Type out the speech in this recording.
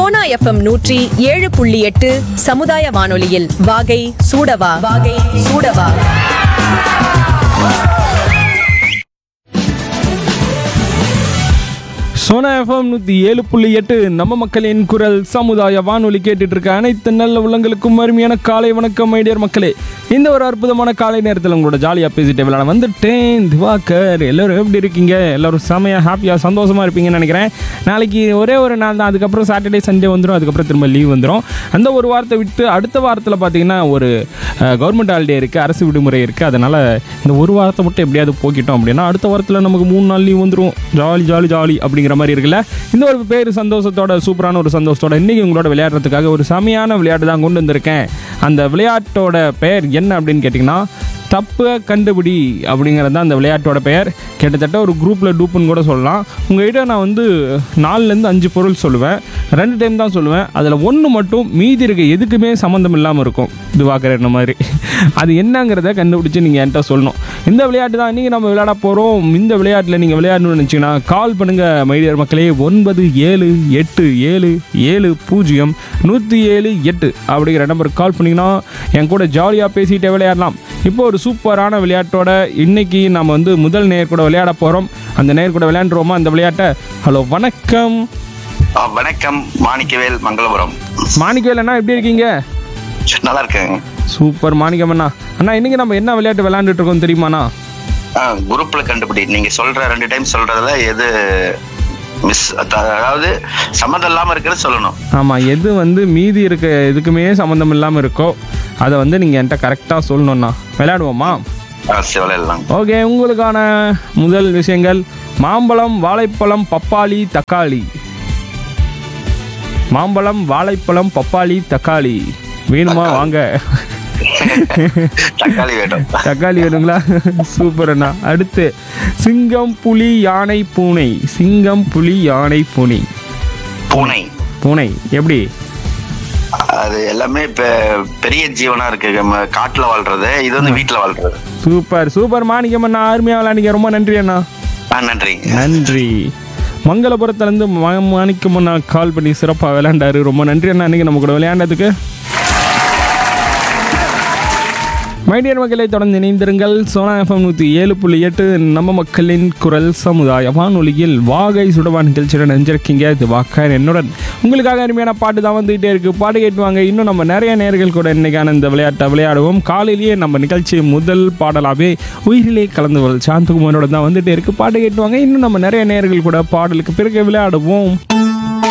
Sona FM நூற்றி ஏழு புள்ளி எட்டு சமுதாய வானொலியில் வாகை சூடவா வாகை சூடவா சோனா எஃப்எம் நூற்றி ஏழு புள்ளி எட்டு நம்ம மக்களின் குரல் சமுதாய வானொலி கேட்டுட்டு இருக்க அனைத்து நல்ல உள்ளங்களுக்கும் அருமையான காலை வணக்கம் மைடியர் மக்களே இந்த ஒரு அற்புதமான காலை நேரத்தில் உங்களோட ஜாலியாக பேசிட்டு விளையாட வந்துட்டேன் திவாகர் எல்லாரும் எப்படி இருக்கீங்க எல்லாரும் செமையாக ஹாப்பியாக சந்தோஷமாக இருப்பீங்கன்னு நினைக்கிறேன் நாளைக்கு ஒரே ஒரு நாள் தான் அதுக்கப்புறம் சாட்டர்டே சண்டே வந்துடும் அதுக்கப்புறம் திரும்ப லீவ் வந்துடும் அந்த ஒரு வாரத்தை விட்டு அடுத்த வாரத்தில் பார்த்தீங்கன்னா ஒரு கவர்மெண்ட் ஹாலிடே இருக்குது அரசு விடுமுறை இருக்குது அதனால் இந்த ஒரு வாரத்தை மட்டும் எப்படியாவது போக்கிட்டோம் அப்படின்னா அடுத்த வாரத்தில் நமக்கு மூணு நாள் லீவ் வந்துடும் ஜாலி ஜாலி ஜாலி அப்படிங்கிற மாதிரி இருக்குல்ல இந்த ஒரு பேர் சந்தோஷத்தோட சூப்பரான ஒரு சந்தோஷத்தோட இன்றைக்கி உங்களோட விளையாடுறதுக்காக ஒரு செமையான விளையாட்டு தான் கொண்டு வந்திருக்கேன் அந்த விளையாட்டோட பெயர் என்ன அப்படின்னு கேட்டிங்கன்னா தப்பை கண்டுபிடி அப்படிங்கிறது தான் அந்த விளையாட்டோட பெயர் கிட்டத்தட்ட ஒரு குரூப்பில் டூப்புன்னு கூட சொல்லலாம் உங்கள்கிட்ட நான் வந்து நாலுலேருந்து அஞ்சு பொருள் சொல்லுவேன் ரெண்டு டைம் தான் சொல்லுவேன் அதில் ஒன்று மட்டும் மீதி இருக்க எதுக்குமே சம்மந்தம் இல்லாமல் இருக்கும் இதுவாக்குற என்ன மாதிரி அது என்னங்கிறத கண்டுபிடிச்சி நீங்கள் என்கிட்ட சொல்லணும் இந்த விளையாட்டு தான் இன்றைக்கி நம்ம விளையாட போகிறோம் இந்த விளையாட்டில் நீங்கள் விளையாடணும்னு நினச்சிங்கன்னா கால் பண்ணுங்கள் மைடியர் மக்களே ஒன்பது ஏழு எட்டு ஏழு ஏழு பூஜ்ஜியம் நூற்றி ஏழு எட்டு அப்படிங்கிற நம்பருக்கு கால் பண்ணிங்கன்னா என் கூட ஜாலியாக பேசிகிட்டே விளையாடலாம் இப்போ ஒரு சூப்பரான விளையாட்டோட இன்னைக்கு நம்ம வந்து முதல் நேர் கூட விளையாட போகிறோம் அந்த நேர் கூட விளையாண்டுருவோமா அந்த விளையாட்டை ஹலோ வணக்கம் ஆ, வணக்கம் மாணிக்கவேல் மங்களபுரம் மாணிக்கவேல் அண்ணா எப்படி இருக்கீங்க நல்லா இருக்கேங்க சூப்பர் மாணிக்கம் அண்ணா அண்ணா இன்னைக்கு நம்ம என்ன விளையாட்டு விளையாண்டுட்டு இருக்கோம் தெரியுமாண்ணா ஆ, குரூப்ல கண்டுபிடி நீங்க சொல்ற ரெண்டு டைம் சொல்றதுல எது மிஸ் அதாவது சம்மந்தம் இல்லாம இருக்கிறது சொல்லணும் ஆமாம் எது வந்து மீதி இருக்க எதுக்குமே சம்மந்தம் இல்லாமல் இருக்கோ அதை வந்து நீங்கள் என்கிட்ட கரெக்டாக சொல்லணும்ண்ணா விளையாடுவோமா சிவலாம் ஓகே உங்களுக்கான முதல் விஷயங்கள் மாம்பழம் வாழைப்பழம் பப்பாளி தக்காளி மாம்பழம் வாழைப்பழம் பப்பாளி தக்காளி வேணுமா வாங்க தக்காளி வேணும் தக்காளி வேணுங்களா சூப்பர் அண்ணா அடுத்து சிங்கம் புலி யானை பூனை சிங்கம் புலி யானை பூனை பூனை பூனை எப்படி அது எல்லாமே இப்ப பெரிய ஜீவனா இருக்கு நம்ம காட்டுல வாழ்றது இது வந்து வீட்டுல வாழ்றது சூப்பர் சூப்பர் மாணிக்கம் அண்ணா அருமையாக விளையாண்டிங்க ரொம்ப நன்றி அண்ணா ஆ நன்றி நன்றி மங்களபுரத்துலேருந்து மாணிக்கம் அண்ணா கால் பண்ணி சிறப்பாக விளையாண்டாரு ரொம்ப நன்றி அண்ணா இன்னைக்கு நம்ம கூட விளையாண்டதுக்கு மைடியர் மக்களை தொடர்ந்து இணைந்திருங்கள் சோனா எஃப்எம் நூற்றி ஏழு புள்ளி எட்டு நம்ம மக்களின் குரல் சமுதாய வானொலியில் வாகை சுடவா நிகழ்ச்சியுடன் நெஞ்சிருக்கீங்க இது வாக்கார் என்னுடன் உங்களுக்காக அருமையான பாட்டு தான் வந்துகிட்டே இருக்கு பாட்டு கேட்டுவாங்க இன்னும் நம்ம நிறைய நேர்கள் கூட இன்னைக்கான இந்த விளையாட்டை விளையாடுவோம் காலையிலேயே நம்ம நிகழ்ச்சி முதல் பாடலாகவே உயிரிலே கலந்து சாந்தகுமாரோட தான் வந்துட்டே இருக்கு பாட்டு கேட்டுவாங்க இன்னும் நம்ம நிறைய நேர்கள் கூட பாடலுக்கு பிறகு விளையாடுவோம்